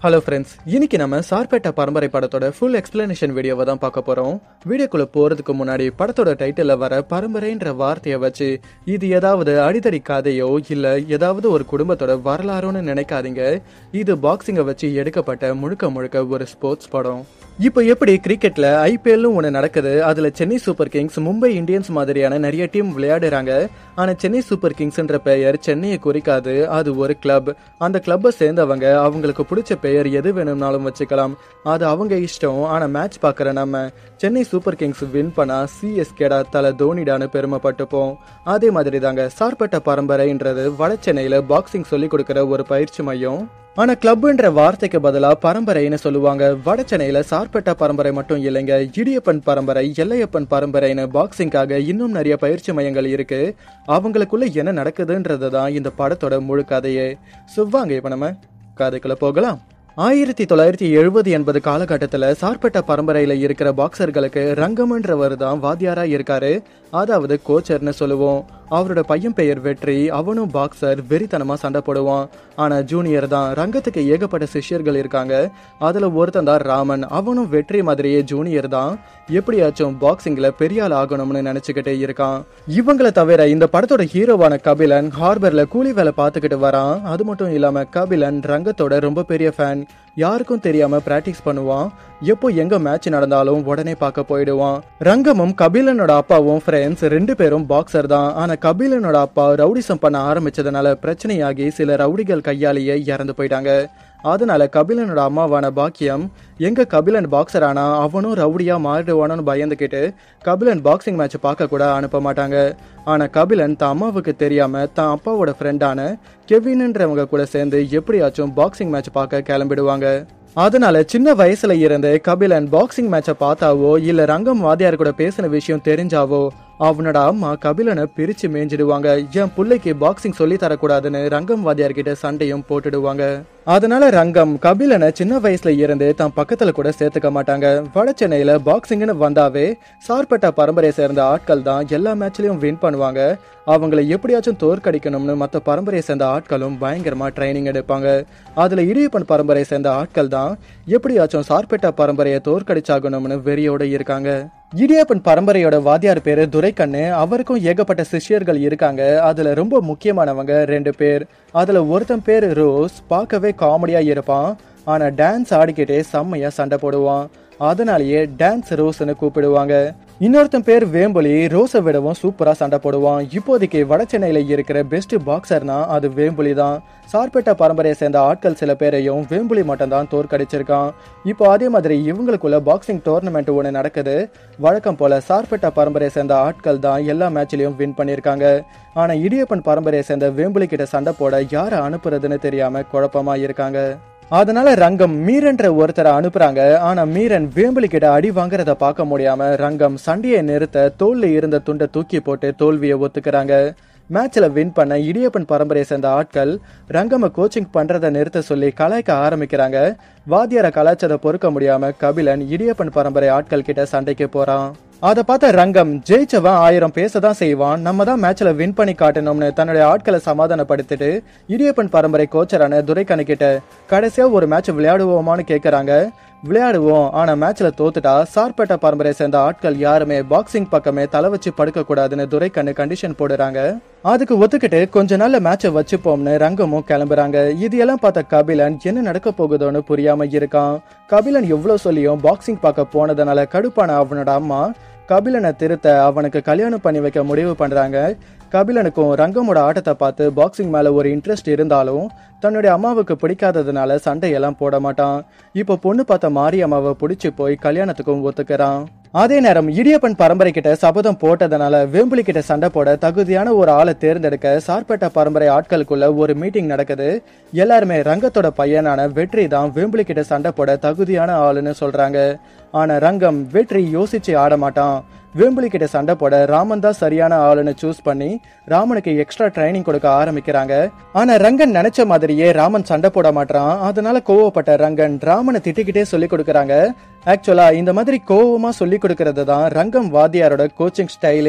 hello friends இன்னைக்கு நம்ம சார்பேட்டா பரம்பரை படத்தோட ஃபுல் எக்ஸ்பிளனேஷன் வீடியோவை தான் பார்க்க போறோம் வீடியோக்குள்ள போறதுக்கு முன்னாடி படத்தோட டைட்டில்ல வர பரம்பரைன்ற வார்த்தையை வச்சு இது ஏதாவது அடித்தடி கதையோ இல்ல ஏதாவது ஒரு குடும்பத்தோட வரலாறுன்னு நினைக்காதீங்க இது பாக்ஸிங்கை வச்சு எடுக்கப்பட்ட முழுக்க முழுக்க ஒரு ஸ்போர்ட்ஸ் படம் இப்போ எப்படி கிரிக்கெட்ல ஐபிஎல்லும் ஒன்று நடக்குது அதுல Chennai Super Kings Mumbai Indians மாதிரியான நிறைய டீம் விளையாடுறாங்க ஆனா சென்னை சூப்பர் கிங்ஸ்ன்ற பெயர் சென்னையை குறிக்காது அது ஒரு கிளப் அந்த கிளப்பை சேர்ந்தவங்க அவங்களுக்கு பிடிச்ச பெயர் எது வேணும்னாலும் வச்சுக்கலாம் அது அவங்க இஷ்டம் ஆனா மேட்ச் பார்க்குற நம்ம சென்னை சூப்பர் கிங்ஸ் வின் பண்ணா சிஎஸ்கேடா தல தோனிடான்னு பெருமைப்பட்டுப்போம் அதே மாதிரி தாங்க சார்பட்ட பரம்பரைன்றது வட சென்னையில பாக்ஸிங் சொல்லி கொடுக்குற ஒரு பயிற்சி மையம் ஆனா கிளப்ன்ற வார்த்தைக்கு பதிலா பரம்பரைன்னு சொல்லுவாங்க வட சென்னையில சார்பேட்டா பரம்பரை மட்டும் இல்லைங்க இடியப்பன் பரம்பரை எல்லையப்பன் பரம்பரைன்னு பாக்ஸிங்காக இன்னும் நிறைய பயிற்சி மையங்கள் இருக்கு அவங்களுக்குள்ள என்ன நடக்குதுன்றது தான் இந்த படத்தோட முழு கதையே சுவாங்க இப்ப நம்ம கதைக்குள்ள போகலாம் ஆயிரத்தி தொள்ளாயிரத்தி எழுபது எண்பது காலகட்டத்தில் சார்பட்ட பரம்பரையில் இருக்கிற பாக்ஸர்களுக்கு ரங்கம்ன்றவர் தான் வாத்தியாரா இருக்காரு அதாவது கோச்சர்னு சொல்லுவோம் அவரோட பையன் பெயர் வெற்றி அவனும் பாக்ஸர் வெறித்தனமா சண்டை போடுவான் ஆனா ஜூனியர் தான் ரங்கத்துக்கு ஏகப்பட்ட சிஷ்யர்கள் இருக்காங்க அதுல ஒருத்தன் தான் ராமன் அவனும் வெற்றி மாதிரியே ஜூனியர் தான் எப்படியாச்சும் பாக்ஸிங்ல பெரிய ஆள் ஆகணும்னு நினைச்சுக்கிட்டே இருக்கான் இவங்கள தவிர இந்த படத்தோட ஹீரோவான கபிலன் ஹார்பர்ல கூலி வேலை பார்த்துக்கிட்டு வரான் அது மட்டும் இல்லாம கபிலன் ரங்கத்தோட ரொம்ப பெரிய ஃபேன் யாருக்கும் தெரியாம பிராக்டிஸ் பண்ணுவான் எப்போ எங்க மேட்ச் நடந்தாலும் உடனே பார்க்க போயிடுவான் ரங்கமும் கபிலனோட அப்பாவும் ஃப்ரெண்ட்ஸ் ரெண்டு பேரும் பாக்ஸர் தான் ஆனா கபிலனோட அப்பா ரவுடிசம் பண்ண ஆரம்பிச்சதுனால பிரச்சனையாகி சில ரவுடிகள் கையாலேயே இறந்து போயிட்டாங்க அதனால கபிலனோட அம்மாவான பாக்கியம் எங்க கபிலன் பாக்ஸர் ஆனா அவனும் ரவுடியா மாறிடுவானு பயந்துக்கிட்டு கபிலன் பாக்ஸிங் மேட்ச் பார்க்க கூட அனுப்ப மாட்டாங்க ஆனா கபிலன் தான் அம்மாவுக்கு தெரியாம தான் அப்பாவோட ஃப்ரெண்டான கெவின்ன்றவங்க கூட சேர்ந்து எப்படியாச்சும் பாக்ஸிங் மேட்ச் பார்க்க கிளம்பிடுவாங்க அதனால சின்ன வயசுல இருந்து கபிலன் பாக்ஸிங் மேட்சை பார்த்தாவோ இல்ல ரங்கம் வாத்தியார் கூட பேசின விஷயம் தெரிஞ்சாவோ அவனோட அம்மா கபிலனை பிரிச்சு மேய்ஞ்சிடுவாங்க என் பிள்ளைக்கு பாக்ஸிங் சொல்லி தரக்கூடாதுன்னு ரங்கம் வாத்தியார் கிட்ட சண்டையும் போட்டுடுவாங்க அதனால ரங்கம் கபிலனை சின்ன வயசுல இருந்து தான் பக்கத்துல கூட சேர்த்துக்க மாட்டாங்க வட சென்னையில பாக்ஸிங்னு வந்தாவே சார்பட்ட பரம்பரையை சேர்ந்த ஆட்கள் தான் எல்லா மேட்ச்லயும் வின் பண்ணுவாங்க அவங்கள எப்படியாச்சும் தோற்கடிக்கணும்னு மற்ற பரம்பரையை சேர்ந்த ஆட்களும் பயங்கரமா ட்ரைனிங் எடுப்பாங்க அதுல இடியப்பன் பரம்பரையை சேர்ந்த ஆட்கள் தான் எப்படியாச்சும் சார்பேட்டா பரம்பரையை தோற்கடிச்சாகணும்னு வெறியோட இருக்காங்க இடியப்பன் பரம்பரையோட வாத்தியார் பேரு துரைக்கண்ணு அவருக்கும் ஏகப்பட்ட சிஷ்யர்கள் இருக்காங்க அதுல ரொம்ப முக்கியமானவங்க ரெண்டு பேர் அதுல ஒருத்தன் பேர் ரோஸ் பார்க்கவே காமெடியா இருப்பான் ஆனா டான்ஸ் ஆடிக்கிட்டே செம்மையா சண்டை போடுவான் அதனாலேயே டான்ஸ் ரோஸ்னு கூப்பிடுவாங்க இன்னொருத்தன் பேர் வேம்புலி ரோஸை விடவும் சூப்பரா சண்டை போடுவான் இப்போதைக்கு வட சென்னையில இருக்கிற பெஸ்ட் பாக்ஸர்னா அது வேம்புலி தான் சார்பேட்டா பரம்பரையை சேர்ந்த ஆட்கள் சில பேரையும் வேம்புலி மட்டும் தான் தோற்கடிச்சிருக்கான் இப்போ அதே மாதிரி இவங்களுக்குள்ள பாக்ஸிங் டோர்னமெண்ட் ஒன்று நடக்குது வழக்கம் போல சார்பேட்டா பரம்பரையை சேர்ந்த ஆட்கள் தான் எல்லா மேட்ச்லயும் வின் பண்ணியிருக்காங்க ஆனா இடியப்பன் பரம்பரையை சேர்ந்த வேம்புலி கிட்ட சண்டை போட யாரை அனுப்புறதுன்னு தெரியாம குழப்பமா இருக்காங்க அதனால ரங்கம் மீரன்ற ஒருத்தரை அனுப்புறாங்க ஆனா மீரன் வேம்புலி கிட்ட அடி வாங்குறத பார்க்க முடியாம ரங்கம் சண்டையை நிறுத்த தோல்ல இருந்த துண்டை தூக்கி போட்டு தோல்வியை ஒத்துக்கிறாங்க மேட்ச்ல வின் பண்ண இடியப்பன் பரம்பரையை சேர்ந்த ஆட்கள் ரங்கம கோச்சிங் பண்றதை நிறுத்த சொல்லி கலாய்க்க ஆரம்பிக்கிறாங்க வாத்தியார கலாய்ச்சதை பொறுக்க முடியாம கபிலன் இடியப்பன் பரம்பரை ஆட்கள் கிட்ட சண்டைக்கு போறான் அதை பார்த்த ரங்கம் ஜெயிச்சவன் ஆயிரம் பேசதான் செய்வான் நம்ம தான் மேட்ச்ல வின் பண்ணி காட்டணும்னு தன்னுடைய ஆட்களை சமாதானப்படுத்திட்டு இடியப்பன் பரம்பரை கோச்சரான துரைக்கணு கிட்ட கடைசியா ஒரு மேட்ச் விளையாடுவோமான்னு கேக்குறாங்க விளையாடுவோம் ஆனா மேட்ச்ல தோத்துட்டா சார்பேட்டா பரம்பரை சேர்ந்த ஆட்கள் யாருமே பாக்ஸிங் பக்கமே தலை வச்சு படுக்க கூடாதுன்னு துரைக்கண்ணு கண்டிஷன் போடுறாங்க அதுக்கு ஒத்துக்கிட்டு கொஞ்ச நாள்ல மேட்சை வச்சுப்போம்னு ரங்கமும் கிளம்புறாங்க இது எல்லாம் பார்த்த கபிலன் என்ன நடக்க போகுதோன்னு புரியாம இருக்கான் கபிலன் எவ்வளவு சொல்லியும் பாக்ஸிங் பார்க்க போனதுனால கடுப்பான அவனோட அம்மா கபிலனை திருத்த அவனுக்கு கல்யாணம் பண்ணி வைக்க முடிவு பண்றாங்க கபிலனுக்கும் ரங்கமோட ஆட்டத்தை பார்த்து பாக்ஸிங் மேல ஒரு இன்ட்ரெஸ்ட் இருந்தாலும் தன்னுடைய அம்மாவுக்கு பிடிக்காததுனால சண்டையெல்லாம் போட மாட்டான் இப்போ பொண்ணு பார்த்த மாரியம்மாவை பிடிச்சி போய் கல்யாணத்துக்கும் ஒத்துக்கிறான் அதே நேரம் இடியப்பன் பரம்பரை கிட்ட சபதம் போட்டதுனால வேம்புலி கிட்ட சண்டை போட தகுதியான ஒரு ஆளை தேர்ந்தெடுக்க சார்பேட்டா பரம்பரை ஆட்களுக்குள்ள ஒரு மீட்டிங் நடக்குது எல்லாருமே ரங்கத்தோட பையனான வெற்றி தான் வேம்புலி கிட்ட சண்டை போட தகுதியான ஆளுன்னு சொல்றாங்க ஆனா ரங்கம் வெற்றி யோசிச்சு ஆட மாட்டான் வேம்புலி கிட்ட சண்டை போட ராமன் தான் சரியான ஆளுன்னு சூஸ் பண்ணி ராமனுக்கு எக்ஸ்ட்ரா ட்ரைனிங் கொடுக்க ஆரம்பிக்கிறாங்க ஆனா ரங்கன் நினைச்ச மாதிரியே ராமன் சண்டை போட மாட்டான் அதனால கோவப்பட்ட ரங்கன் ராமனை திட்டிக்கிட்டே சொல்லி கொடுக்கறாங்க ஆக்சுவலா இந்த மாதிரி கோவமா சொல்லி கொடுக்கறது தான் ரங்கம் வாத்தியாரோட கோச்சிங் ஸ்டைலு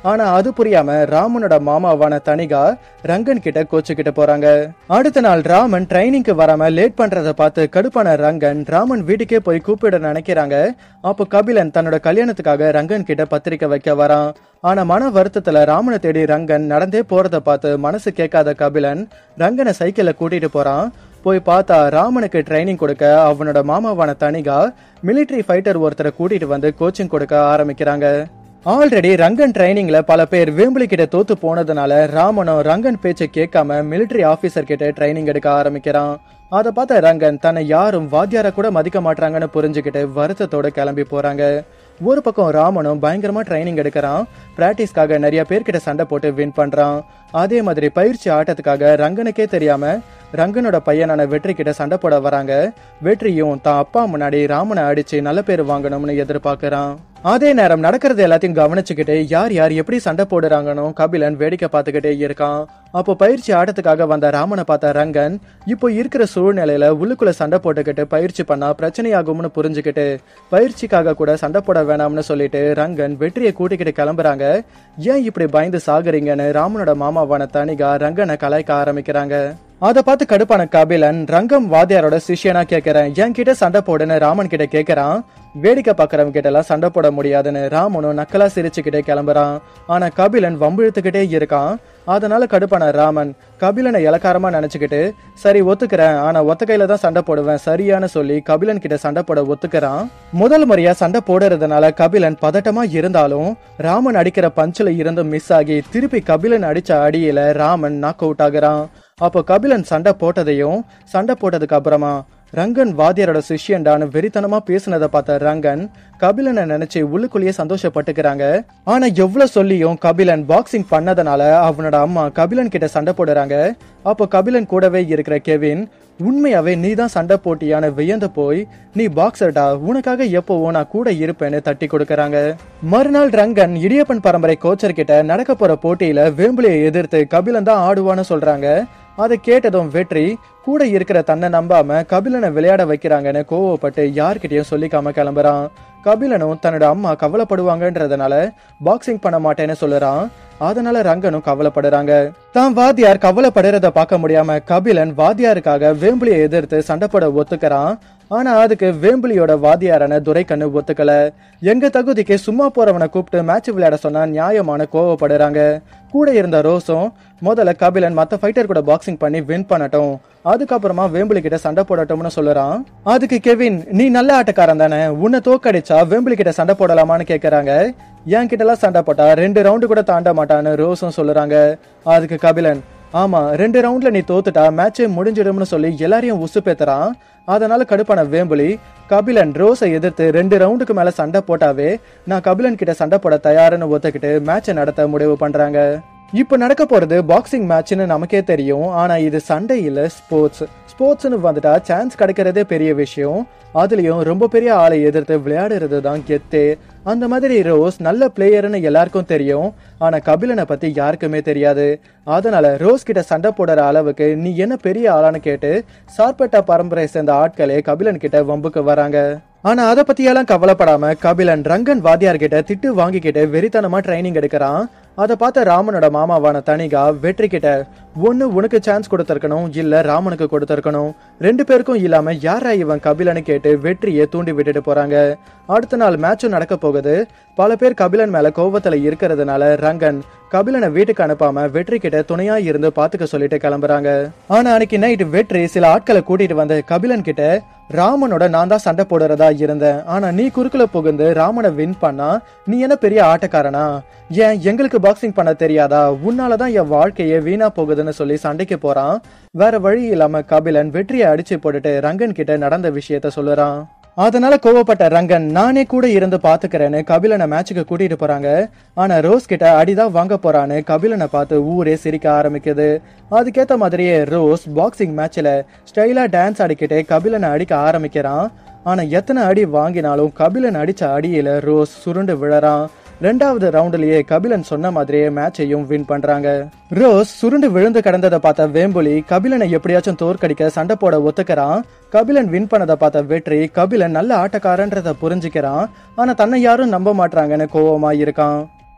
ஆனா அது புரியாம ராமனோட மாமாவான தனிகா ரங்கன் கிட்ட கோச்சுக்கிட்டு போறாங்க அடுத்த நாள் ராமன் ட்ரைனிங்க்கு வராம லேட் பண்றத பார்த்து கடுப்பான ரங்கன் ராமன் வீட்டுக்கே போய் கூப்பிட நினைக்கிறாங்க அப்போ கபிலன் தன்னோட கல்யாணத்துக்காக ரங்கன் கிட்ட பத்திரிக்கை வைக்க வரான் ஆனா மன வருத்தத்துல ராமனை தேடி ரங்கன் நடந்தே போறத பார்த்து மனசு கேட்காத கபிலன் ரங்கனை சைக்கிள்ல கூட்டிட்டு போறான் போய் பார்த்தா ராமனுக்கு ட்ரைனிங் கொடுக்க அவனோட மாமாவான தனிகா மிலிட்டரி ஃபைட்டர் ஒருத்தரை கூட்டிட்டு வந்து கோச்சிங் கொடுக்க ஆரம்பிக்கிறாங்க ஆல்ரெடி ரங்கன் ட்ரைனிங்ல பல பேர் வேம்புலி கிட்ட தோத்து போனதுனால ராமனும் ரங்கன் பேச்சை கேட்காம மிலிட்டரி ஆபீசர் கிட்ட ட்ரைனிங் எடுக்க ஆரம்பிக்கிறான் அதை பார்த்த ரங்கன் தன்னை யாரும் வாத்தியார கூட மதிக்க மாட்டாங்கன்னு புரிஞ்சுக்கிட்டு வருத்தத்தோட கிளம்பி போறாங்க ஒரு பக்கம் ராமனும் பயங்கரமா ட்ரைனிங் எடுக்கிறான் பிராக்டிஸ்க்காக நிறைய பேர்கிட்ட சண்டை போட்டு வின் பண்றான் அதே மாதிரி பயிற்சி ஆட்டத்துக்காக ரங்கனுக்கே தெரியாம ரங்கனோட பையனான வெற்றி கிட்ட சண்டை போட வராங்க வெற்றியும் தான் அப்பா முன்னாடி ராமனை அடிச்சு நல்ல பேர் வாங்கணும்னு எதிர்பார்க்கறான் அதே நேரம் நடக்கிறது எல்லாத்தையும் கவனிச்சுக்கிட்டு யார் யார் எப்படி சண்டை போடுறாங்கன்னு கபிலன் வேடிக்கை பார்த்துக்கிட்டே இருக்கான் அப்போ பயிற்சி ஆட்டத்துக்காக வந்த ராமனை பார்த்த ரங்கன் இப்போ இருக்கிற சூழ்நிலையில உள்ளுக்குள்ள சண்டை போட்டுக்கிட்டு பயிற்சி பண்ணா பிரச்சனையாகும்னு புரிஞ்சுக்கிட்டு பயிற்சிக்காக கூட சண்டை போட வேணாம்னு சொல்லிட்டு ரங்கன் வெற்றியை கூட்டிக்கிட்டு கிளம்புறாங்க ஏன் இப்படி பயந்து சாகுறீங்கன்னு ராமனோட மாமாவான தனிகா ரங்கனை கலாய்க்க ஆரம்பிக்கிறாங்க அதை பார்த்து கடுப்பான கபிலன் ரங்கம் வாத்தியாரோட சிஷ்யனா கேட்கிறேன் என் கிட்ட சண்டை போடுன்னு ராமன் கிட்ட கேட்கறான் வேடிக்கை பார்க்கறவங்க கிட்ட எல்லாம் சண்டை போட முடியாதுன்னு ராமனும் நக்கலா சிரிச்சுக்கிட்டே கிளம்புறான் ஆனா கபிலன் வம்பிழுத்துக்கிட்டே இருக்கான் அதனால கடுப்பான ராமன் கபிலனை இலக்காரமா நினைச்சுக்கிட்டு சரி ஒத்துக்கிறேன் ஆனா ஒத்த கையில தான் சண்டை போடுவேன் சரியான்னு சொல்லி கபிலன் கிட்ட சண்டை போட ஒத்துக்கிறான் முதல் முறையா சண்டை போடுறதுனால கபிலன் பதட்டமா இருந்தாலும் ராமன் அடிக்கிற பஞ்சில இருந்து மிஸ் ஆகி திருப்பி கபிலன் அடிச்ச அடியில ராமன் நாக் அவுட் ஆகுறான் அப்போ கபிலன் சண்டை போட்டதையும் சண்டை போட்டதுக்கு அப்புறமா ரங்கன் வாத்தியாரோட சிஷ்யன்டான்னு வெறித்தனமா பேசுனதை பார்த்த ரங்கன் கபிலனை நினைச்சு உள்ளுக்குள்ளேயே சந்தோஷப்பட்டுக்கிறாங்க ஆனா எவ்வளவு சொல்லியும் கபிலன் பாக்ஸிங் பண்ணதுனால அவனோட அம்மா கபிலன் கிட்ட சண்டை போடுறாங்க அப்போ கபிலன் கூடவே இருக்கிற கெவின் உண்மையாவே நீ தான் சண்டை போட்டியான வியந்து போய் நீ பாக்ஸர்டா உனக்காக எப்போவும் நான் கூட இருப்பேன்னு தட்டி கொடுக்கறாங்க மறுநாள் ரங்கன் இடியப்பன் பரம்பரை கோச்சர் கிட்ட நடக்க போற போட்டியில வேம்புலியை எதிர்த்து கபிலன் தான் ஆடுவான்னு சொல்றாங்க அதை கேட்டதும் வெற்றி கூட இருக்கிற தன்னை நம்பாம கபிலனை விளையாட வைக்கிறாங்கன்னு கோவப்பட்டு யார்கிட்டயும் சொல்லிக்காம கிளம்புறான் கபிலனும் தன்னோட அம்மா கவலைப்படுவாங்கன்றதுனால பாக்ஸிங் பண்ண மாட்டேன்னு சொல்லுறான் அதனால ரங்கனும் கவலைப்படுறாங்க தான் வாத்தியார் கவலைப்படுறத பார்க்க முடியாம கபிலன் வாத்தியாருக்காக வேம்புலியை எதிர்த்து சண்டை போட ஒத்துக்கிறான் ஆனா அதுக்கு வேம்புலியோட வாத்தியாரான துரைக்கண்ணு ஒத்துக்கல எங்க தகுதிக்கு சும்மா போறவனை கூப்பிட்டு மேட்ச் விளையாட சொன்னா நியாயமான கோவப்படுறாங்க கூட இருந்த ரோஸும் முதல்ல கபிலன் மத்த ஃபைட்டர் கூட பாக்ஸிங் பண்ணி வின் பண்ணட்டும் அதுக்கப்புறமா வேம்புலி கிட்ட சண்டை போடட்டும்னு சொல்லுறான் அதுக்கு கெவின் நீ நல்ல ஆட்டக்காரன் தானே உன்னை தோக்கடிச்சா வேம்புலி கிட்ட சண்டை போடலாமான்னு கேக்குறாங்க என் கிட்ட எல்லாம் சண்டை போட்டா ரெண்டு ரவுண்டு கூட தாண்ட மாட்டான்னு ரோஸும் சொல்லுறாங்க அதுக்கு கபிலன் ஆமா ரெண்டு ரவுண்ட்ல நீ தோத்துட்டா மேட்சே முடிஞ்சிடும்னு சொல்லி எல்லாரையும் உசுப்பேத்துறான் அதனால கடுப்பான வேம்புலி கபிலன் ரோஸை எதிர்த்து ரெண்டு ரவுண்டுக்கு மேல சண்டை போட்டாவே நான் கபிலன் கிட்ட சண்டை போட தயாருன்னு ஒத்துக்கிட்டு மேட்சை நடத்த முடிவு பண்றாங்க இப்போ நடக்க போறது பாக்ஸிங் மேட்ச்னு நமக்கே தெரியும் ஆனா இது சண்டை இல்ல ஸ்போர்ட்ஸ் ஸ்போர்ட்ஸ்னு வந்துட்டா சான்ஸ் கிடைக்கிறதே பெரிய விஷயம் அதுலயும் ரொம்ப பெரிய ஆளை எதிர்த்து விளையாடுறது தான் கெத்து அந்த மாதிரி ரோஸ் நல்ல பிளேயர்னு எல்லாருக்கும் தெரியும் ஆனா கபிலனை பத்தி யாருக்குமே தெரியாது அதனால ரோஸ் கிட்ட சண்டை போடுற அளவுக்கு நீ என்ன பெரிய ஆளான்னு கேட்டு சார்பேட்டா பரம்பரை சேர்ந்த ஆட்களே கபிலன் கிட்ட வம்புக்கு வராங்க ஆனா அதை பத்தியெல்லாம் கவலைப்படாம கபிலன் ரங்கன் வாத்தியார் கிட்ட திட்டு வாங்கிக்கிட்டு வெறித்தனமா ட்ரைனிங் எடுக்கிறான் அதை பார்த்த ராமனோட மாமாவான தனிகா வெற்றி கிட்ட ஒன்னு உனக்கு சான்ஸ் கொடுத்திருக்கணும் இல்ல ராமனுக்கு கொடுத்திருக்கணும் ரெண்டு பேருக்கும் இல்லாம யாரா இவன் கபிலன்னு கேட்டு வெற்றியை தூண்டி விட்டுட்டு போறாங்க அடுத்த நாள் மேட்சும் நடக்க போகுது பல பேர் கபிலன் மேல கோவத்துல இருக்கிறதுனால ரங்கன் கபிலனை வீட்டுக்கு அனுப்பாம வெற்றி கிட்ட துணையா இருந்து பாத்துக்க சொல்லிட்டு கிளம்புறாங்க ஆனா அன்னைக்கு நைட் வெற்றி சில ஆட்களை கூட்டிட்டு வந்து கபிலன் கிட்ட ராமனோட நான் தான் சண்டை போடுறதா இருந்தேன் ஆனா நீ குறுக்குல புகுந்து ராமனை வின் பண்ணா நீ என்ன பெரிய ஆட்டக்காரனா ஏன் எங்களுக்கு பாக்ஸிங் பண்ண தெரியாதா உன்னாலதான் என் வாழ்க்கையே வீணா போகுதுன்னு சொல்லி சண்டைக்கு போறான் வேற வழி இல்லாம கபிலன் வெற்றியை அடிச்சு போட்டுட்டு ரங்கன் கிட்ட நடந்த விஷயத்த சொல்லுறான் அதனால கோவப்பட்ட ரங்கன் நானே கூட இருந்து பாத்துக்கிறேன்னு கபிலனை மேட்சுக்கு கூட்டிட்டு போறாங்க ஆனா ரோஸ் கிட்ட அடிதான் வாங்க போறான்னு கபிலனை பார்த்து ஊரே சிரிக்க ஆரம்பிக்குது அதுக்கேத்த மாதிரியே ரோஸ் பாக்ஸிங் மேட்ச்ல ஸ்டைலா டான்ஸ் ஆடிக்கிட்டே கபிலனை அடிக்க ஆரம்பிக்கிறான் ஆனா எத்தனை அடி வாங்கினாலும் கபிலன் அடிச்ச அடியில ரோஸ் சுருண்டு விழறான் ரெண்டாவது ரவுண்ட்லயே கபிலன் சொன்ன மாதிரியே மேட்சையும் வின் பண்றாங்க ரோஸ் சுருண்டு விழுந்து கிடந்ததை பார்த்த வேம்புலி கபிலனை எப்படியாச்சும் தோற்கடிக்க சண்டை போட ஒத்துக்கிறான் கபிலன் வின் பண்ணதை பார்த்த வெற்றி கபிலன் நல்ல ஆட்டக்காரன்றத புரிஞ்சுக்கிறான் ஆனா தன்னை யாரும் நம்ப மாட்டாங்கன்னு கோவமா இருக்கான்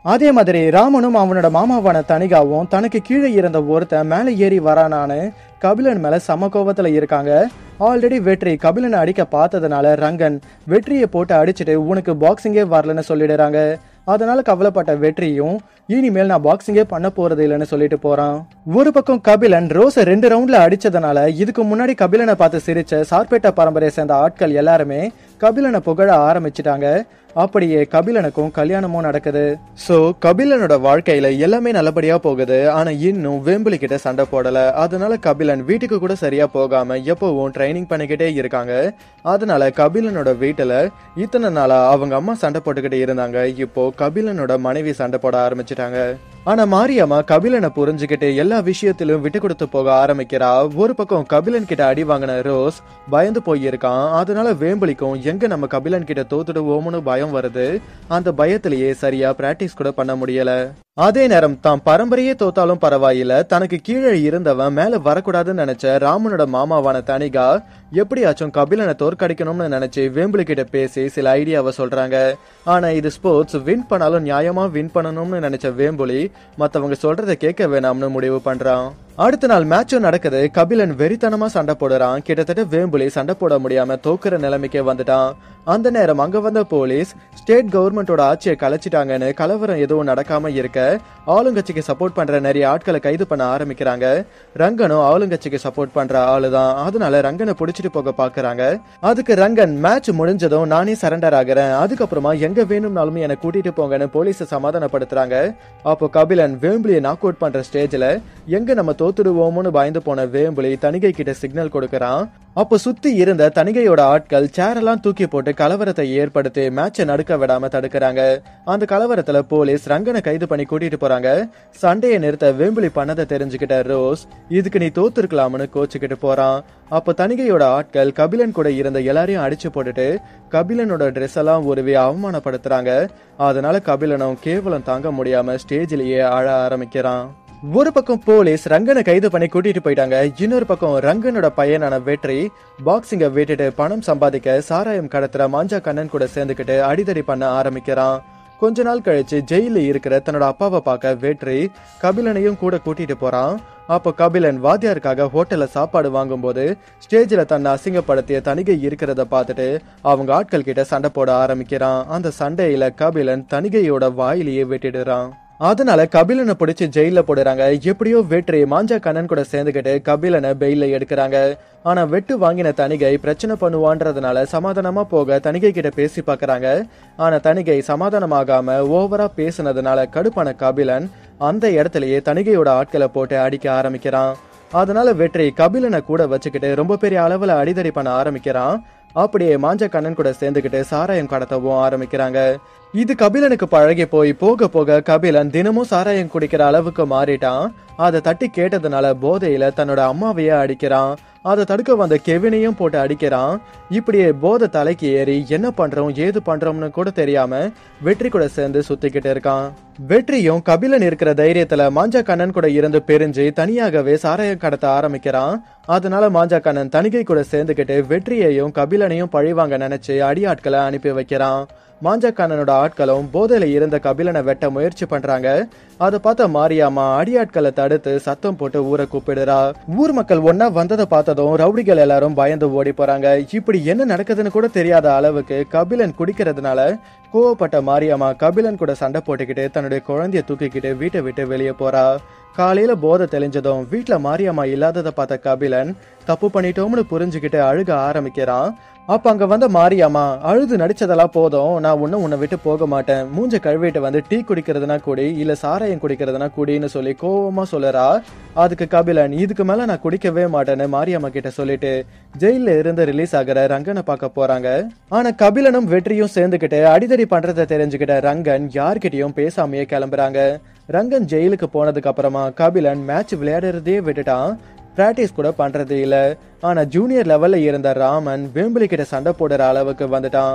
அதே மாதிரி ராமனும் அவனோட மாமாவான தனிகாவும் தனக்கு கீழே இருந்த ஒருத்தன் மேலே ஏறி வரானான்னு கபிலன் மேல சம கோபத்துல இருக்காங்க ஆல்ரெடி வெற்றி கபிலனை அடிக்க பார்த்ததுனால ரங்கன் வெற்றியை போட்டு அடிச்சுட்டு உனக்கு பாக்ஸிங்கே வரலன்னு சொல்லிடுறாங்க அதனால கவலைப்பட்ட வெற்றியும் இனிமேல் நான் பாக்ஸிங்கே பண்ண போறது இல்லைன்னு சொல்லிட்டு போறான் ஒரு பக்கம் கபிலன் ரோஸை ரெண்டு ரவுண்ட்ல அடிச்சதுனால இதுக்கு முன்னாடி கபிலனை பார்த்து சிரிச்ச சார்பேட்டா பரம்பரையை சேர்ந்த ஆட்கள் எல்லாருமே கபிலனை புகழ ஆரம்பிச்சிட்டாங்க அப்படியே கபிலனுக்கும் கல்யாணமும் நடக்குது சோ கபிலனோட வாழ்க்கையில எல்லாமே நல்லபடியா போகுது ஆனா இன்னும் வேம்புலி கிட்ட சண்டை போடல அதனால கபிலன் வீட்டுக்கு கூட சரியா போகாம எப்பவும் ட்ரைனிங் பண்ணிக்கிட்டே இருக்காங்க அதனால கபிலனோட வீட்டுல இத்தனை நாளா அவங்க அம்மா சண்டை போட்டுக்கிட்டு இருந்தாங்க இப்போ கபிலனோட மனைவி சண்டை போட ஆரம்பிச்சிட்டாங்க ஆனா மாரியம்மா கபிலனை புரிஞ்சுக்கிட்டு எல்லா விஷயத்திலும் விட்டு கொடுத்து போக ஆரம்பிக்கிறா ஒரு பக்கம் கபிலன் கிட்ட அடி வாங்கின ரோஸ் பயந்து போயிருக்கான் அதனால வேம்புலிக்கும் எங்க நம்ம கபிலன் கிட்ட தோத்துடுவோம்னு பயம் வருது அந்த பயத்திலேயே சரியா பிராக்டிஸ் கூட பண்ண முடியல அதே நேரம் தான் பரம்பரையே தோத்தாலும் பரவாயில்ல தனக்கு கீழே இருந்தவன் மேல வரக்கூடாதுன்னு நினைச்ச ராமனோட மாமாவான தனிகா எப்படியாச்சும் கபிலனை தோற்கடிக்கணும்னு நினைச்சு வேம்புலி கிட்ட பேசி சில ஐடியாவை சொல்றாங்க ஆனா இது ஸ்போர்ட்ஸ் வின் பண்ணாலும் நியாயமா வின் பண்ணணும்னு நினைச்ச வேம்புலி மத்தவங்க சொல்றத கேட்க வேணாம்னு முடிவு பண்றான் அடுத்த நாள் மேட்சும் நடக்குது கபிலன் வெறித்தனமா சண்டை போடுறான் கிட்டத்தட்ட வேம்புலி சண்டை போட முடியாம தோக்குற நிலைமைக்கே வந்துட்டான் அந்த நேரம் அங்க வந்த போலீஸ் ஸ்டேட் கவர்மெண்டோட ஆட்சியை கலைச்சிட்டாங்கன்னு கலவரம் எதுவும் நடக்காம இருக்க ஆளுங்கட்சிக்கு சப்போர்ட் பண்ற நிறைய ஆட்களை கைது பண்ண ஆரம்பிக்கிறாங்க ரங்கனும் ஆளுங்கட்சிக்கு சப்போர்ட் பண்ற ஆளுதான் அதனால ரங்கனை புடிச்சிட்டு போக பாக்குறாங்க அதுக்கு ரங்கன் மேட்ச் முடிஞ்சதும் நானே சரண்டர் ஆகுறேன் அதுக்கப்புறமா எங்க வேணும்னாலுமே என்னை கூட்டிட்டு போங்கன்னு போலீஸை சமாதானப்படுத்துறாங்க அப்போ கபிலன் வேம்புலியை நாக் அவுட் பண்ற ஸ்டேஜ்ல எங்க நம்ம தோத்துடுவோம்னு பயந்து போன வேம்புலி தணிகை கிட்ட சிக்னல் கொடுக்கறான் அப்போ சுத்தி இருந்த தணிகையோட ஆட்கள் சேரெல்லாம் தூக்கி போட்டு கலவரத்தை ஏற்படுத்தி மேட்சை நடுக்க விடாம தடுக்கிறாங்க அந்த கலவரத்துல போலீஸ் ரங்கனை கைது பண்ணி கூட்டிட்டு போறாங்க சண்டையை நிறுத்த வேம்புலி பண்ணதை தெரிஞ்சுக்கிட்ட ரோஸ் இதுக்கு நீ தோத்துருக்கலாம்னு கோச்சுக்கிட்டு போறான் அப்போ தணிகையோட ஆட்கள் கபிலன் கூட இருந்த எல்லாரையும் அடிச்சு போட்டுட்டு கபிலனோட ட்ரெஸ் எல்லாம் உருவி அவமானப்படுத்துறாங்க அதனால கபிலனும் கேவலம் தாங்க முடியாம ஸ்டேஜிலேயே அழ ஆரம்பிக்கிறான் ஒரு பக்கம் போலீஸ் ரங்கனை கைது பண்ணி கூட்டிட்டு போயிட்டாங்க இன்னொரு பக்கம் ரங்கனோட பையனான வெற்றி பாக்ஸிங்க விட்டுட்டு பணம் சம்பாதிக்க சாராயம் கடத்துற மாஞ்சா கண்ணன் கூட சேர்ந்துக்கிட்டு அடிதடி பண்ண ஆரம்பிக்கிறான் கொஞ்ச நாள் கழிச்சு ஜெயில இருக்கிற தன்னோட அப்பாவை பார்க்க வெற்றி கபிலனையும் கூட கூட்டிட்டு போறான் அப்போ கபிலன் வாத்தியாருக்காக ஹோட்டல்ல சாப்பாடு வாங்கும்போது ஸ்டேஜ்ல தன்னை அசிங்கப்படுத்திய தணிகை இருக்கிறத பார்த்துட்டு அவங்க ஆட்கள் கிட்ட சண்டை போட ஆரம்பிக்கிறான் அந்த சண்டையில கபிலன் தணிகையோட வாயிலேயே வெட்டிடுறான் அதனால கபிலனை பிடிச்சி ஜெயில போடுறாங்க எப்படியோ வெற்றி மாஞ்சா கண்ணன் கூட சேர்ந்துக்கிட்டு கபிலனை பெயில எடுக்கிறாங்க ஆனா வெட்டு வாங்கின தணிகை பிரச்சனை பண்ணுவான்றதுனால சமாதானமா போக தணிகை கிட்ட பேசி பாக்குறாங்க ஆனா தணிகை சமாதானமாகாம ஓவரா பேசுனதுனால கடுப்பான கபிலன் அந்த இடத்துலயே தணிகையோட ஆட்களை போட்டு அடிக்க ஆரம்பிக்கிறான் அதனால வெற்றி கபிலனை கூட வச்சுக்கிட்டு ரொம்ப பெரிய அளவுல அடிதடி பண்ண ஆரம்பிக்கிறான் அப்படியே மாஞ்ச கண்ணன் கூட சேர்ந்துக்கிட்டு சாராயம் கடத்தவும் ஆரம்பிக்கிறாங்க இது கபிலனுக்கு பழகி போய் போக போக கபிலன் தினமும் சாராயம் குடிக்கிற அளவுக்கு மாறிட்டான் அதை தட்டி கேட்டதுனால போதையில தன்னோட அம்மாவையே அடிக்கிறான் அதை தடுக்க வந்த கெவினையும் போட்டு அடிக்கிறான் இப்படியே போதை தலைக்கு ஏறி என்ன பண்றோம் ஏது பண்றோம்னு கூட தெரியாம வெற்றி கூட சேர்ந்து சுத்திக்கிட்டு இருக்கான் வெற்றியும் கபிலன் இருக்கிற தைரியத்துல மாஞ்சா கண்ணன் கூட இருந்து பிரிஞ்சு தனியாகவே சாராயம் கடத்த ஆரம்பிக்கிறான் அதனால மாஞ்சா கண்ணன் தணிகை கூட சேர்ந்துக்கிட்டு வெற்றியையும் கபிலனையும் பழிவாங்க நினைச்சு அடியாட்களை அனுப்பி வைக்கிறான் மாஞ்சக்கண்ணனோட ஆட்களும் போதையில இருந்த கபிலனை வெட்ட முயற்சி பண்றாங்க அதை பார்த்த மாரியாமா அடியாட்களை தடுத்து சத்தம் போட்டு ஊரை கூப்பிடுறா ஊர் மக்கள் ஒன்னா வந்ததை பார்த்ததும் ரவுடிகள் எல்லாரும் பயந்து ஓடி போறாங்க இப்படி என்ன நடக்குதுன்னு கூட தெரியாத அளவுக்கு கபிலன் குடிக்கிறதுனால கோவப்பட்ட மாரியம்மா கபிலன் கூட சண்டை போட்டுக்கிட்டு தன்னுடைய குழந்தைய தூக்கிக்கிட்டு வீட்டை விட்டு வெளியே போறா காலையில போதை தெளிஞ்சதும் வீட்ல மாரியம்மா இல்லாததை பார்த்த கபிலன் தப்பு பண்ணிட்டோம்னு புரிஞ்சுக்கிட்டு அழுக ஆரம்பிக்கிறான் அப்ப அங்க வந்த மாரியம்மா அழுது நடிச்சதெல்லாம் போதும் நான் ஒன்னும் உன்னை விட்டு போக மாட்டேன் மூஞ்ச கழுவிட்டு வந்து டீ குடிக்கிறதுனா குடி இல்ல சாராயம் குடிக்கிறதுனா குடின்னு சொல்லி கோவமா சொல்லுறா அதுக்கு கபிலன் இதுக்கு மேல நான் குடிக்கவே மாட்டேன்னு மாரியம்மா கிட்ட சொல்லிட்டு ஜெயில இருந்து ரிலீஸ் ஆகிற ரங்கனை பார்க்க போறாங்க ஆனா கபிலனும் வெற்றியும் சேர்ந்துக்கிட்டு அடிதடி பண்றதை தெரிஞ்சுக்கிட்ட ரங்கன் யார்கிட்டயும் பேசாமையே கிளம்புறாங்க ரங்கன் ஜெயிலுக்கு போனதுக்கு அப்புறமா கபிலன் மேட்ச் விளையாடுறதே விட்டுட்டான் பிராக்டிஸ் கூட பண்றது இல்ல ஆனா ஜூனியர் லெவல்ல இருந்த ராமன் வேம்புலி கிட்ட சண்டை போடுற அளவுக்கு வந்துட்டான்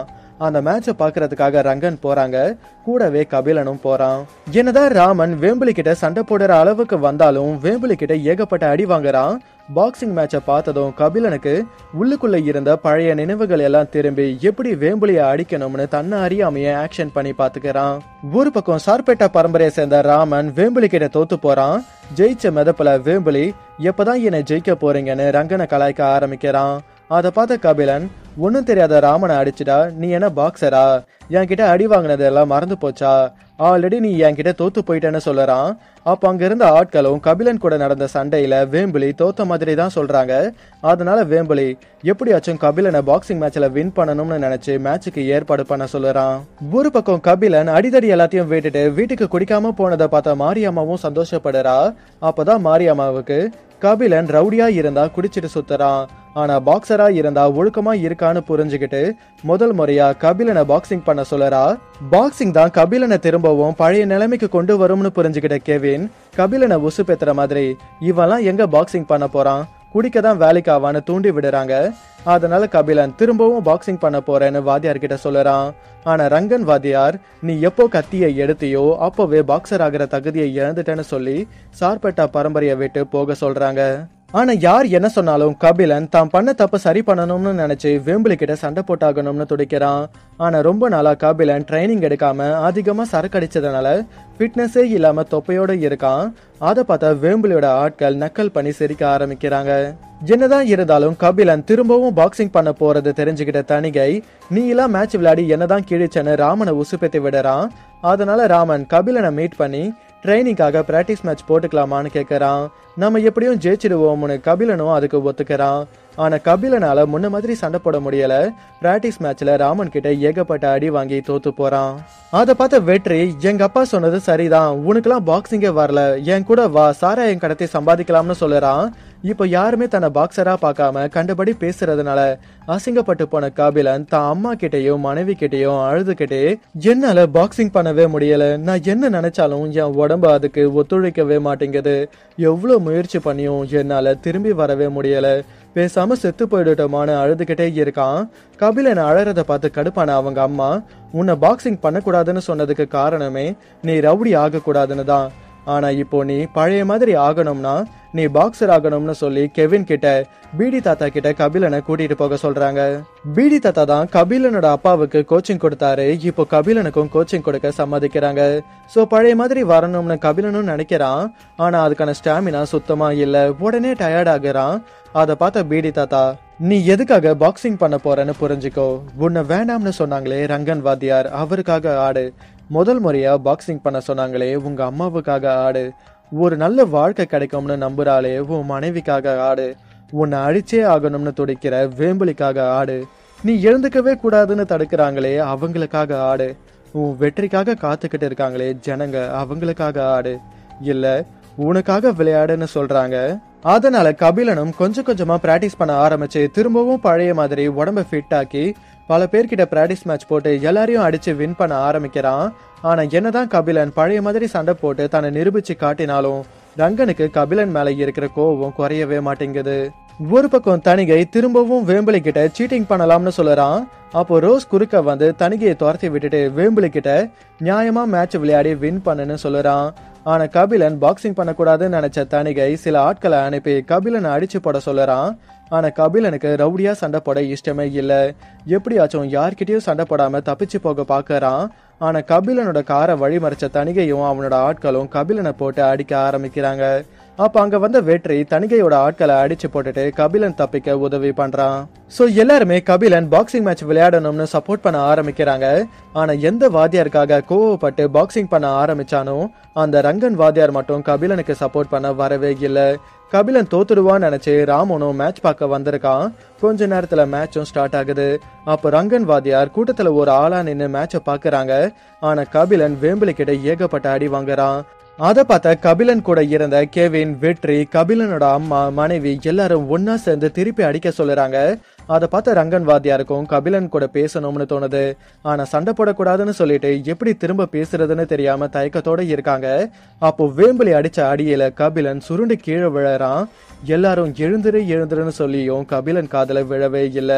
அந்த மேட்சை பார்க்கறதுக்காக ரங்கன் போறாங்க கூடவே கபிலனும் போறான் என்னதான் ராமன் வேம்புலி கிட்ட சண்டை போடுற அளவுக்கு வந்தாலும் வேம்புலி கிட்ட ஏகப்பட்ட அடி வாங்குறான் பாக்ஸிங் மேட்சை பார்த்ததும் கபிலனுக்கு உள்ளுக்குள்ள இருந்த பழைய நினைவுகள் எல்லாம் திரும்பி எப்படி வேம்புலிய அடிக்கணும்னு தன்னை அறியாமைய ஆக்ஷன் பண்ணி பாத்துக்கிறான் ஒரு பக்கம் சார்பேட்டா பரம்பரையை சேர்ந்த ராமன் வேம்புலி கிட்ட தோத்து போறான் ஜெயிச்ச மெதப்புல வேம்புலி எப்பதான் என்னை ஜெயிக்க போறீங்கன்னு ரங்கனை கலாய்க்க ஆரம்பிக்கிறான் அதை பார்த்த கபிலன் ஒன்றும் தெரியாத ராமனை அடிச்சுடா நீ என்ன பாக்ஸரா என்கிட்ட அடி வாங்கினது எல்லாம் மறந்து போச்சா ஆல்ரெடி நீ என்கிட்ட தோத்து போயிட்டேன்னு சொல்லறான் அப்ப அங்க இருந்த ஆட்களும் கபிலன் கூட நடந்த சண்டையில வேம்புலி தோத்த மாதிரி தான் சொல்றாங்க அதனால வேம்புலி எப்படியாச்சும் கபிலனை பாக்ஸிங் மேட்ச்ல வின் பண்ணணும்னு நினைச்சு மேட்சுக்கு ஏற்பாடு பண்ண சொல்லுறான் ஒரு பக்கம் கபிலன் அடிதடி எல்லாத்தையும் விட்டுட்டு வீட்டுக்கு குடிக்காம போனதை பார்த்த மாரியம்மாவும் சந்தோஷப்படுறா அப்பதான் மாரியம்மாவுக்கு கபிலன் ரவுடியா இருந்தா குடிச்சிட்டு சுத்துறான் ஆனா பாக்ஸரா இருந்தா ஒழுக்கமா இருக்கான்னு புரிஞ்சுக்கிட்டு முதல் முறையா கபிலனை பாக்ஸிங் பண்ண சொல்லறா பாக்ஸிங் தான் கபிலனை திரும்பவும் பழைய நிலைமைக்கு கொண்டு வரும்னு புரிஞ்சுக்கிட்ட கெவின் கபிலனை உசு பெத்துற மாதிரி இவன்லாம் எங்க பாக்ஸிங் பண்ண போறான் குடிக்க தான் வேலைக்கு ஆவான்னு தூண்டி விடுறாங்க அதனால கபிலன் திரும்பவும் பாக்ஸிங் பண்ண போறேன்னு வாத்தியார் கிட்ட சொல்லறான் ஆனா ரங்கன் வாத்தியார் நீ எப்போ கத்தியை எடுத்தியோ அப்போவே பாக்ஸர் ஆகிற தகுதியை இழந்துட்டேன்னு சொல்லி சார்பட்டா பரம்பரையை விட்டு போக சொல்றாங்க ஆனா யார் என்ன சொன்னாலும் கபிலன் தான் பண்ண தப்பு சரி பண்ணணும்னு நினைச்சு வேம்புலி கிட்ட சண்டை போட்டாகணும்னு துடிக்கிறான் ஆனா ரொம்ப நாளா கபிலன் ட்ரைனிங் எடுக்காம அதிகமா சரக்கு அடிச்சதுனால ஃபிட்னஸே இல்லாம தொப்பையோட இருக்கான் அதை பார்த்தா வேம்புலியோட ஆட்கள் நக்கல் பண்ணி சிரிக்க ஆரம்பிக்கிறாங்க என்னதான் இருந்தாலும் கபிலன் திரும்பவும் பாக்ஸிங் பண்ண போறது தெரிஞ்சுக்கிட்ட தணிகை நீ எல்லாம் மேட்ச் விளையாடி என்னதான் கிழிச்சன்னு ராமனை உசுப்பேத்தி விடுறான் அதனால ராமன் கபிலனை மீட் பண்ணி ட்ரைனிங்காக பிராக்டிஸ் மேட்ச் போட்டுக்கலாமான்னு கேட்கறான் நம்ம எப்படியும் ஜெயிச்சிடுவோம்னு கபிலனும் அதுக்கு ஒத்துக்கிறான் ஆனா கபிலனால முன்ன மாதிரி சண்டை போட முடியல பிராக்டிஸ் மேட்ச்ல ராமன் கிட்ட ஏகப்பட்ட அடி வாங்கி தோத்து போறான் அதை பார்த்த வெற்றி எங்க அப்பா சொன்னது சரிதான் உனக்கெல்லாம் பாக்ஸிங்கே வரல என் கூட வா சாராயம் கடத்தி சம்பாதிக்கலாம்னு சொல்லுறான் இப்போ யாருமே தன்னை பாக்ஸரா பார்க்காம கண்டபடி பேசுறதுனால அசிங்கப்பட்டு போன காபிலன் தான் அம்மா கிட்டயும் மனைவி கிட்டயும் அழுதுகிட்டே என்னால பாக்ஸிங் பண்ணவே முடியல நான் என்ன நினைச்சாலும் என் உடம்பு அதுக்கு ஒத்துழைக்கவே மாட்டேங்குது எவ்வளவு முயற்சி பண்ணியும் என்னால திரும்பி வரவே முடியல பேசாம செத்து போயிடட்டோமான்னு அழுதுகிட்டே இருக்கான் கபிலன் அழறத பார்த்து கடுப்பான அவங்க அம்மா உன்னை பாக்ஸிங் பண்ணக்கூடாதுன்னு சொன்னதுக்கு காரணமே நீ ரவுடி ஆகக்கூடாதுன்னு தான் ஆனா இப்போ நீ பழைய மாதிரி ஆகணும்னா நீ பாக்ஸர் ஆகணும்னு சொல்லி கெவின் கிட்ட பீடி தாத்தா கிட்ட கபிலனை கூட்டிட்டு போக சொல்றாங்க பீடி தாத்தா தான் கபிலனோட அப்பாவுக்கு கோச்சிங் கொடுத்தாரு இப்போ கபிலனுக்கும் கோச்சிங் கொடுக்க சம்மதிக்கிறாங்க சோ பழைய மாதிரி வரணும்னு கபிலனும் நினைக்கிறான் ஆனா அதுக்கான ஸ்டாமினா சுத்தமா இல்ல உடனே டயர்ட் ஆகுறான் அதை பார்த்த பீடி தாத்தா நீ எதுக்காக பாக்ஸிங் பண்ண போறேன்னு புரிஞ்சுக்கோ உன்னை வேண்டாம்னு சொன்னாங்களே ரங்கன் வாத்தியார் அவருக்காக ஆடு முதல் முறையா பாக்ஸிங் பண்ண சொன்னாங்களே உங்க அம்மாவுக்காக ஆடு ஒரு நல்ல வாழ்க்கை கிடைக்கும்னு நம்புறாளே உன் மனைவிக்காக ஆடு உன்னை அழிச்சே ஆகணும்னு துடிக்கிற வேம்புலிக்காக ஆடு நீ எழுந்துக்கவே கூடாதுன்னு தடுக்கிறாங்களே அவங்களுக்காக ஆடு உன் வெற்றிக்காக காத்துக்கிட்டு இருக்காங்களே ஜனங்க அவங்களுக்காக ஆடு இல்ல உனக்காக விளையாடுன்னு சொல்றாங்க அதனால கபிலனும் கொஞ்சம் கொஞ்சமா பிராக்டிஸ் பண்ண ஆரம்பிச்சு திரும்பவும் பழைய மாதிரி உடம்ப ஃபிட் ஆக்கி பல பேர்கிட்ட பிராக்டிஸ் மேட்ச் போட்டு எல்லாரையும் அடிச்சு வின் பண்ண ஆரம்பிக்கிறான் ஆனா என்னதான் கபிலன் பழைய மாதிரி சண்டை போட்டு தன்னை நிரூபிச்சு காட்டினாலும் ரங்கனுக்கு கபிலன் மேல இருக்கிற கோவம் குறையவே மாட்டேங்குது ஒரு பக்கம் தணிகை திரும்பவும் வேம்புலி கிட்ட சீட்டிங் பண்ணலாம்னு சொல்லறான் அப்போ ரோஸ் குறுக்க வந்து தணிகையை துரத்தி விட்டுட்டு வேம்புலி கிட்ட நியாயமா மேட்ச் விளையாடி வின் பண்ணுன்னு சொல்லுறான் ஆனா கபிலன் பாக்ஸிங் பண்ணக்கூடாதுன்னு நினைச்ச தணிகை சில ஆட்களை அனுப்பி கபிலனை அடிச்சு போட சொல்லறான் ஆனா கபிலனுக்கு ரவுடியா சண்டை போட இஷ்டமே இல்ல எப்படியாச்சும் யார்கிட்டயும் சண்டை போடாம தப்பிச்சு போக பாக்குறான் ஆனா கபிலனோட காரை வழிமறைச்ச தணிகையும் அவனோட ஆட்களும் கபிலனை போட்டு அடிக்க ஆரம்பிக்கிறாங்க அப்ப அங்க வந்த வெற்றி தணிகையோட ஆட்களை அடிச்சு போட்டுட்டு கபிலன் தப்பிக்க உதவி பண்றான் சோ எல்லாருமே கபிலன் பாக்ஸிங் மேட்ச் விளையாடணும்னு சப்போர்ட் பண்ண ஆரம்பிக்கிறாங்க ஆனா எந்த வாத்தியாருக்காக கோவப்பட்டு பாக்ஸிங் பண்ண ஆரம்பிச்சானோ அந்த ரங்கன் வாத்தியார் மட்டும் கபிலனுக்கு சப்போர்ட் பண்ண வரவே இல்லை கபிலன் தோத்துடுவான்னு நினைச்சு ராமனும் மேட்ச் பார்க்க வந்திருக்கான் கொஞ்ச நேரத்துல மேட்சும் ஸ்டார்ட் ஆகுது அப்போ ரங்கன் வாத்தியார் கூட்டத்துல ஒரு ஆளா நின்னு மேட்சை பாக்குறாங்க ஆனா கபிலன் வேம்புலி கிட்ட ஏகப்பட்ட அடி வாங்குறான் அதை பார்த்த கபிலன் கூட இருந்த கெவின் வெற்றி கபிலனோட அம்மா மனைவி எல்லாரும் ஒன்னா சேர்ந்து திருப்பி அடிக்க சொல்லுறாங்க அதை பார்த்த ரங்கன் வாத்தியாருக்கும் கபிலன் கூட பேசணும்னு தோணுது ஆனா சண்டை போடக்கூடாதுன்னு சொல்லிட்டு எப்படி திரும்ப பேசுறதுன்னு தெரியாம தயக்கத்தோட இருக்காங்க அப்போ வேம்புலி அடிச்ச அடியில கபிலன் சுருண்டு கீழே விழறான் எல்லாரும் எழுந்துரு எழுந்துருன்னு சொல்லியும் கபிலன் காதல விழவே இல்லை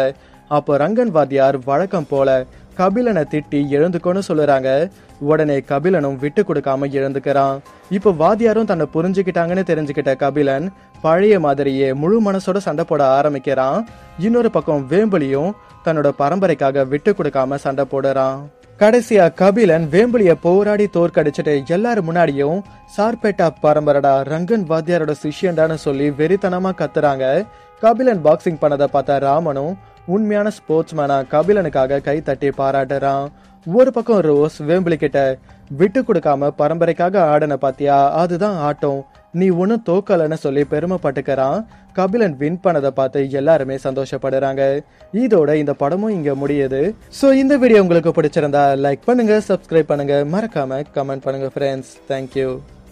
அப்போ ரங்கன் வாத்தியார் வழக்கம் போல கபிலனை திட்டி எழுந்துக்கோன்னு சொல்லுறாங்க உடனே கபிலனும் விட்டு கொடுக்காம எழுந்துக்கிறான் இப்போ வாத்தியாரும் தன்னை புரிஞ்சுக்கிட்டாங்கன்னு தெரிஞ்சுக்கிட்ட கபிலன் பழைய மாதிரியே முழு மனசோட சண்டை போட ஆரம்பிக்கிறான் இன்னொரு பக்கம் வேம்பலியும் தன்னோட பரம்பரைக்காக விட்டு கொடுக்காம சண்டை போடுறான் கடைசியா கபிலன் வேம்பலிய போராடி தோற்கடிச்சிட்டு எல்லாரும் முன்னாடியும் சார்பேட்டா பரம்பரடா ரங்கன் வாத்தியாரோட சிஷ்யண்டான்னு சொல்லி வெறித்தனமா கத்துறாங்க கபிலன் பாக்ஸிங் பண்ணதை பார்த்த ராமனும் உண்மையான ஸ்போர்ட்ஸ்மேனா கபிலனுக்காக கை தட்டி பாராட்டுறான் ஒரு பக்கம் ரோஸ் வேம்பிளி கிட்ட விட்டு கொடுக்காம பரம்பரைக்காக ஆடன பாத்தியா அதுதான் ஆட்டம் நீ ஒன்னும் தோக்கலன்னு சொல்லி பெருமைப்பட்டுக்கிறான் கபிலன் வின் பண்ணதை பார்த்து எல்லாருமே சந்தோஷப்படுறாங்க இதோட இந்த படமும் இங்க முடியுது சோ இந்த வீடியோ உங்களுக்கு பிடிச்சிருந்தா லைக் பண்ணுங்க சப்ஸ்கிரைப் பண்ணுங்க மறக்காம கமெண்ட் பண்ணுங்க ஃப்ரெண்ட்ஸ் தேங்க்யூ